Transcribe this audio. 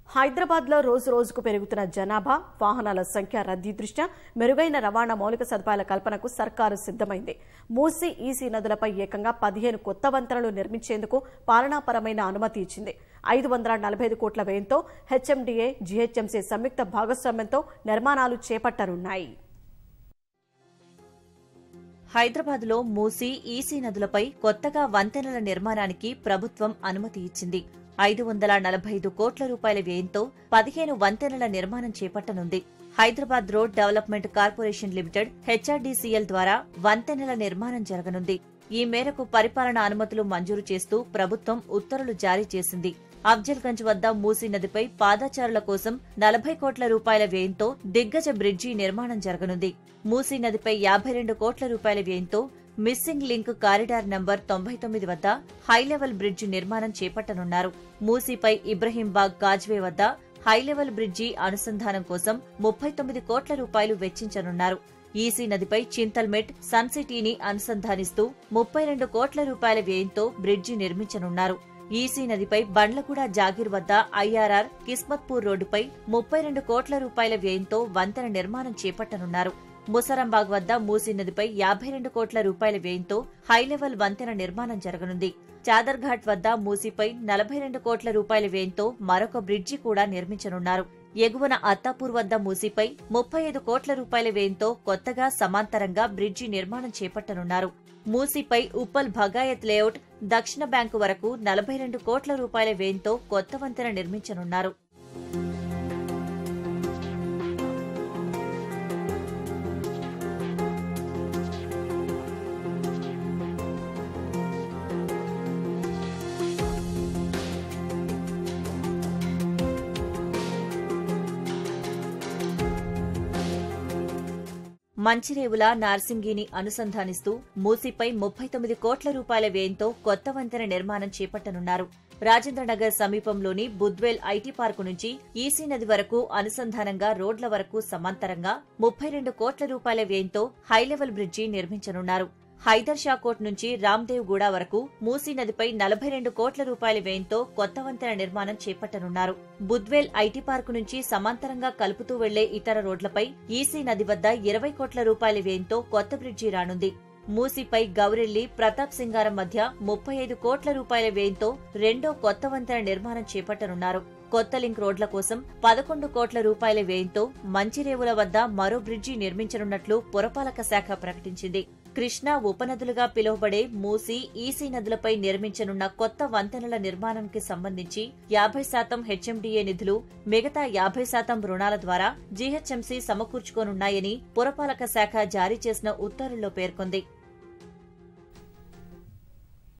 హైదరాబాద్ లో రోజు రోజుకు పెరుగుతున్న జనాభా వాహనాల సంఖ్య రద్దీ దృష్ట్యా మెరుగైన రవాణా మౌలిక సదుపాయాల కల్పనకు సర్కారు సిద్దమైంది మూసీ ఈసీ నదులపై ఏకంగా పదిహేను కొత్త వంతెనలు నిర్మించేందుకు పాలనాపరమైన అనుమతి ఇచ్చింది ఐదు వందల నలభై ఐదు కోట్ల వ్యయంతో హెచ్ఎండిఏ జీహెచ్ఎంసీ సంయుక్త భాగస్వామ్యంతో నిర్మాణాలు చేపట్టనున్నాయి హైదరాబాద్ లో మూసీ ఈసీ నదులపై కొత్తగా వంతెనల నిర్మాణానికి ప్రభుత్వం అనుమతి ఇచ్చింది ఐదు వందల నలభై ఐదు కోట్ల రూపాయల వ్యయంతో పదిహేను వంతెనల నిర్మాణం చేపట్టనుంది Hyderabad road development corporation limited HRDCL ద్వారా వంతెనల నిర్మాణం జరగనుంది ఈ మేరకు పరిపాలన అనుమతులు మంజూరు చేస్తూ ప్రభుత్వం ఉత్తర్వులు జారీ చేసింది అఫ్జల్గంజ్ వద్ద మూసీ నదిపై పాదాచారుల కోసం నలభై కోట్ల రూపాయల వ్యయంతో దిగ్గజ బ్రిడ్జి నిర్మాణం జరగనుంది మూసీ నదిపై యాభై రెండు కోట్ల రూపాయల వ్యయంతో మిస్సింగ్ లింక్ కారిడార్ నంబర్ తొంభై తొమ్మిది వద్ద హైలెవెల్ బ్రిడ్జి నిర్మాణం చేపట్టనున్నారు మూసీపై ఇబ్రహీంబాగ్ కాజ్వే వద్ద హైలెవెల్ బ్రిడ్జి అనుసంధానం కోసం ముప్పై తొమ్మిది కోట్ల రూపాయలు వెచ్చించనున్నారు ఈసీ నదిపై చింతల్మెట్ సన్ సిటీని అనుసంధానిస్తూ ముప్పై రెండు కోట్ల రూపాయల వ్యయంతో బ్రిడ్జి నిర్మించనున్నారు ఈసీ నదిపై బండ్లగూడ జాగీర్ వద్ద ఐఆర్ఆర్ కిస్మత్పూర్ రోడ్డుపై ముప్పై రెండు కోట్ల రూపాయల వ్యయంతో వంతెన నిర్మాణం చేపట్టనున్నారు ముసరంబాగ్ వద్ద మూసీ నదిపై యాభై రెండు కోట్ల రూపాయల వ్యయంతో హైలెవెల్ వంతెన నిర్మాణం జరగనుంది చాదర్ఘాట్ వద్ద మూసీపై నలభై రెండు కోట్ల రూపాయల వ్యయంతో మరొక బ్రిడ్జి కూడా నిర్మించనున్నారు ఎగువన అత్తాపూర్ వద్ద మూసీపై ముప్పై ఐదు కోట్ల రూపాయల వ్యయంతో కొత్తగా సమాంతరంగా బ్రిడ్జి నిర్మాణం చేపట్టనున్నారు మూసీపై ఉప్పల్ భగాయత్ లేఅవుట్ దక్షిణ బ్యాంకు వరకు నలభై రెండు కోట్ల రూపాయల వ్యయంతో కొత్త వంతెన నిర్మించనున్నారు మంచిరేవుల నార్సింగిని అనుసంధానిస్తూ మూసీపై ముప్పై తొమ్మిది కోట్ల రూపాయల వ్యయంతో కొత్త వంతెన నిర్మాణం చేపట్టనున్నారు రాజేంద్రనగర్ సమీపంలోని బుద్వేల్ ఐటీ పార్కు నుంచి ఈసీ నది వరకు అనుసంధానంగా రోడ్ల వరకు సమాంతరంగా ముప్పై రెండు కోట్ల రూపాయల వ్యయంతో హైలెవెల్ బ్రిడ్జి నిర్మించనున్నారు హైదర్ షాకోట్ నుంచి రామ్దేవ్ గూడ వరకు మూసీ నదిపై నలభై రెండు కోట్ల రూపాయల వ్యయంతో కొత్త వంతెన నిర్మాణం చేపట్టనున్నారు బుద్వేల్ ఐటీ పార్కు నుంచి సమాంతరంగా కలుపుతూ వెళ్లే ఇతర రోడ్లపై ఈసీ నది వద్ద ఇరవై కోట్ల రూపాయల వ్యయంతో కొత్త బ్రిడ్జి రానుంది మూసీపై గౌరెల్లి ప్రతాప్ సింగారం మధ్య ముప్పై ఐదు కోట్ల రూపాయల వ్యయంతో రెండో కొత్త వంతెన నిర్మాణం చేపట్టనున్నారు కొత్త లింక్ రోడ్ల కోసం పదకొండు కోట్ల రూపాయల వ్యయంతో మంచిరేవుల వద్ద మరో బ్రిడ్జి నిర్మించనున్నట్లు పురపాలక శాఖ ప్రకటించింది కృష్ణా ఉపనదులుగా పిలువబడే మూసీ ఈసీ నదులపై నిర్మించనున్న కొత్త వంతెనల నిర్మాణానికి సంబంధించి యాభై శాతం హెచ్ఎండీఏ నిధులు మిగతా యాభై శాతం రుణాల ద్వారా జీహెచ్ఎంసీ సమకూర్చుకోనున్నాయని పురపాలక శాఖ జారీ చేసిన ఉత్తర్వుల్లో పేర్కొంది